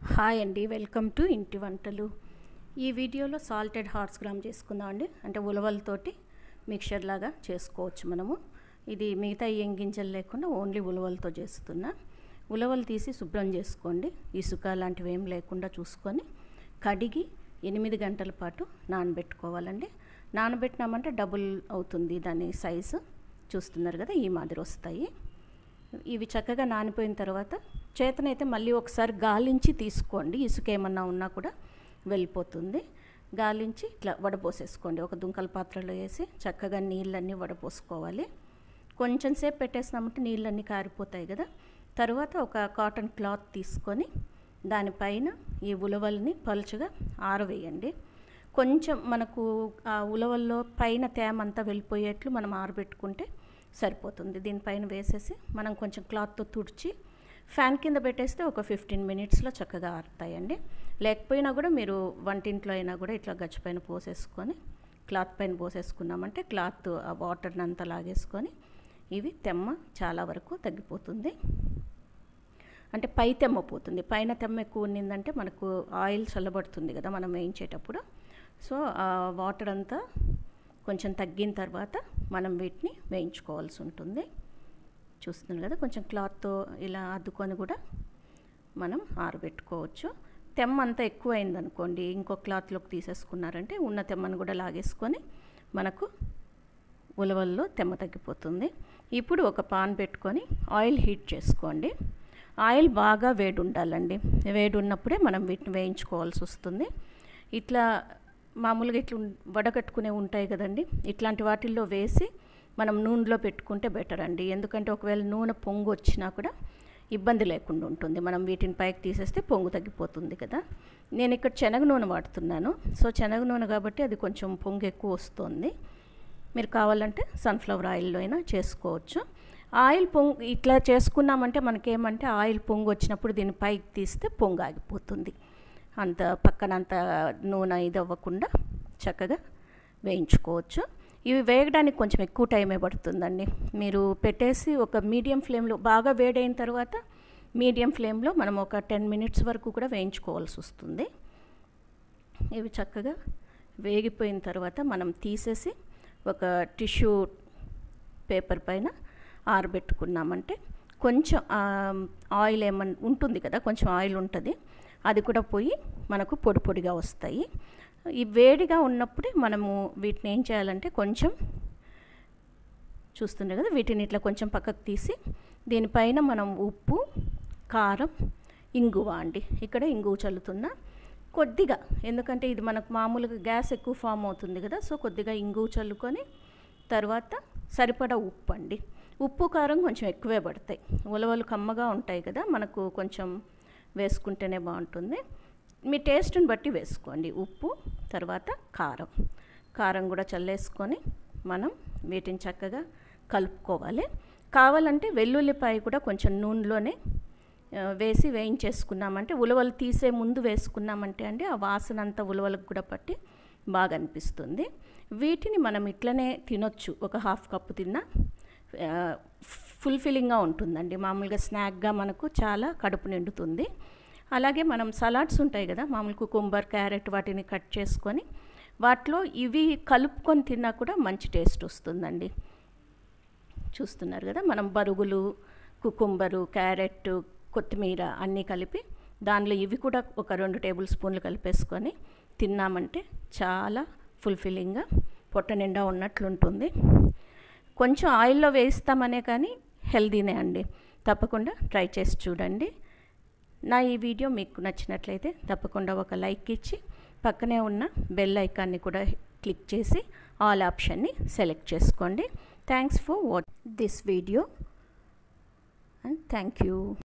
hi అండి welcome to ఇంటి వంటలు ఈ వీడియోలో సాల్టెడ్ హార్స్ గ్రామ్ చేసుకుందాం అండి అంటే ఉలవలతోటి మిక్చర్ లాగా చేసుకోవచ్చు మనము ఇది మిగతా ఏం గింజలు లేకుండా ఓన్లీ ఉలవలతో చేస్తున్నా ఉలవలు తీసి శుభ్రం చేసుకోండి ఇసుక లాంటివి ఏం లేకుండా చూసుకొని కడిగి ఎనిమిది గంటల పాటు నానబెట్టుకోవాలండి నానబెట్టినామంటే డబుల్ అవుతుంది దాని సైజు చూస్తున్నారు కదా ఈ మాదిరి వస్తాయి ఇవి చక్కగా నానిపోయిన తర్వాత చేతనైతే మళ్ళీ ఒకసారి గాలించి తీసుకోండి ఇసుక ఏమన్నా ఉన్నా కూడా వెళ్ళిపోతుంది గాలించి ఇట్లా వడపోసేసుకోండి ఒక దుంకల పాత్రలో వేసి చక్కగా నీళ్ళన్నీ వడపోసుకోవాలి కొంచెం సేపు పెట్టేసినామంటే నీళ్ళన్నీ కారిపోతాయి కదా తర్వాత ఒక కాటన్ క్లాత్ తీసుకొని దానిపైన ఈ ఉలవల్ని పలుచగా ఆరవేయండి కొంచెం మనకు ఆ ఉలవల్లో పైన తేమ అంతా వెళ్ళిపోయేట్లు మనం ఆరబెట్టుకుంటే సరిపోతుంది దీనిపైన వేసేసి మనం కొంచెం క్లాత్తో తుడిచి ఫ్యాన్ కింద పెట్టేస్తే ఒక ఫిఫ్టీన్ మినిట్స్లో చక్కగా ఆరుతాయండి లేకపోయినా కూడా మీరు వంటింట్లో అయినా కూడా ఇట్లా గచ్చి పైన పోసేసుకొని క్లాత్ పైన పోసేసుకున్నామంటే క్లాత్ ఆ వాటర్ని అంతా లాగేసుకొని ఇవి తెమ్మ చాలా వరకు తగ్గిపోతుంది అంటే పై తెమ్మ పోతుంది పైన తెమ్మ ఎక్కువ ఉన్నిందంటే మనకు ఆయిల్ చల్లబడుతుంది కదా మనం వేయించేటప్పుడు సో ఆ వాటర్ అంతా కొంచెం తగ్గిన తర్వాత మనం వీటిని వేయించుకోవాల్సి ఉంటుంది చూస్తున్నారు కదా కొంచెం క్లాత్తో ఇలా అద్దుకొని కూడా మనం ఆరబెట్టుకోవచ్చు తెమ్మ అంతా ఎక్కువ అయిందనుకోండి ఇంకో క్లాత్లోకి తీసేసుకున్నారంటే ఉన్న తెమ్మను కూడా లాగేసుకొని మనకు ఉలవల్లో తెమ్మ తగ్గిపోతుంది ఇప్పుడు ఒక పాన్ పెట్టుకొని ఆయిల్ హీట్ చేసుకోండి ఆయిల్ బాగా వేడి ఉండాలండి వేడి ఉన్నప్పుడే మనం వీటిని వేయించుకోవాల్సి వస్తుంది ఇట్లా మామూలుగా ఇట్లా వడగట్టుకునే ఉంటాయి కదండి ఇట్లాంటి వాటిల్లో వేసి మనం నూనెలో పెట్టుకుంటే బెటర్ అండి ఎందుకంటే ఒకవేళ నూనె పొంగు వచ్చినా కూడా ఇబ్బంది లేకుండా ఉంటుంది మనం వీటిని పైకి తీసేస్తే పొంగు తగ్గిపోతుంది కదా నేను ఇక్కడ శనగ నూనె వాడుతున్నాను సో శనగ నూనె కాబట్టి అది కొంచెం పొంగు ఎక్కువ వస్తుంది మీరు కావాలంటే సన్ఫ్లవర్ ఆయిల్లో అయినా చేసుకోవచ్చు ఆయిల్ పొంగు ఇట్లా చేసుకున్నామంటే మనకేమంటే ఆయిల్ పొంగు వచ్చినప్పుడు దీన్ని పైకి తీస్తే పొంగు ఆగిపోతుంది అంత పక్కన అంత నూనె ఇది అవ్వకుండా చక్కగా వేయించుకోవచ్చు ఇవి వేయడానికి కొంచెం ఎక్కువ టైమే పడుతుందండి మీరు పెట్టేసి ఒక మీడియం ఫ్లేమ్లో బాగా వేడైన తర్వాత మీడియం ఫ్లేమ్లో మనం ఒక టెన్ మినిట్స్ వరకు కూడా వేయించుకోవాల్సి వస్తుంది ఇవి చక్కగా వేగిపోయిన తర్వాత మనం తీసేసి ఒక టిష్యూ పేపర్ పైన ఆరబెట్టుకున్నామంటే కొంచెం ఆయిల్ ఏమన్నా ఉంటుంది కదా కొంచెం ఆయిల్ ఉంటుంది అది కూడా పోయి మనకు పొడి పొడిగా వస్తాయి ఈ వేడిగా ఉన్నప్పుడే మనము వీటిని ఏం చేయాలంటే కొంచెం చూస్తుండే కదా వీటిని ఇట్లా కొంచెం పక్కకు తీసి దీనిపైన మనం ఉప్పు కారం ఇంగువ అండి ఇక్కడ ఇంగువ చల్లుతున్నా కొద్దిగా ఎందుకంటే ఇది మనకు మామూలుగా గ్యాస్ ఎక్కువ ఫామ్ అవుతుంది కదా సో కొద్దిగా ఇంగువ చల్లుకొని తర్వాత సరిపడా ఉప్పు అండి ఉప్పు కారం కొంచెం ఎక్కువే పడతాయి ఉలవలు కమ్మగా ఉంటాయి కదా మనకు కొంచెం వేసుకుంటేనే బాగుంటుంది మీ టేస్ట్ని బట్టి వేసుకోండి ఉప్పు తర్వాత కారం కారం కూడా చల్లేసుకొని మనం వీటిని చక్కగా కలుపుకోవాలి కావాలంటే వెల్లుల్లిపాయ కూడా కొంచెం నూనెలోనే వేసి వేయించేసుకున్నామంటే ఉలవలు తీసే ముందు వేసుకున్నామంటే అండి ఆ వాసన అంతా ఉలవలకు కూడా పట్టి బాగా అనిపిస్తుంది వీటిని మనం ఇట్లనే తినొచ్చు ఒక హాఫ్ కప్పు తిన్నా ఫుల్ఫిల్లింగ్గా ఉంటుందండి మామూలుగా స్నాక్గా మనకు చాలా కడుపు నిండుతుంది అలాగే మనం సలాడ్స్ ఉంటాయి కదా మామూలు కుకుంబర్ క్యారెట్ వాటిని కట్ చేసుకొని వాటిలో ఇవి కలుపుకొని తిన్నా కూడా మంచి టేస్ట్ వస్తుందండి చూస్తున్నారు కదా మనం బరుగులు కుకుంబరు క్యారెట్ కొత్తిమీర అన్నీ కలిపి దానిలో ఇవి కూడా ఒక రెండు టేబుల్ స్పూన్లు కలిపేసుకొని తిన్నామంటే చాలా ఫుల్ఫిల్లింగ్గా పొట్ట నిండా ఉన్నట్లుంటుంది కొంచెం ఆయిల్లో వేస్తామనే కానీ హెల్దీనే అండి తప్పకుండా ట్రై చేసి చూడండి నా ఈ వీడియో మీకు నచ్చినట్లయితే తప్పకుండా ఒక లైక్ ఇచ్చి పక్కనే ఉన్న బెల్ ఐకాన్ని కూడా క్లిక్ చేసి ఆల్ ఆప్షన్ని సెలెక్ట్ చేసుకోండి thanks for what this video and thank you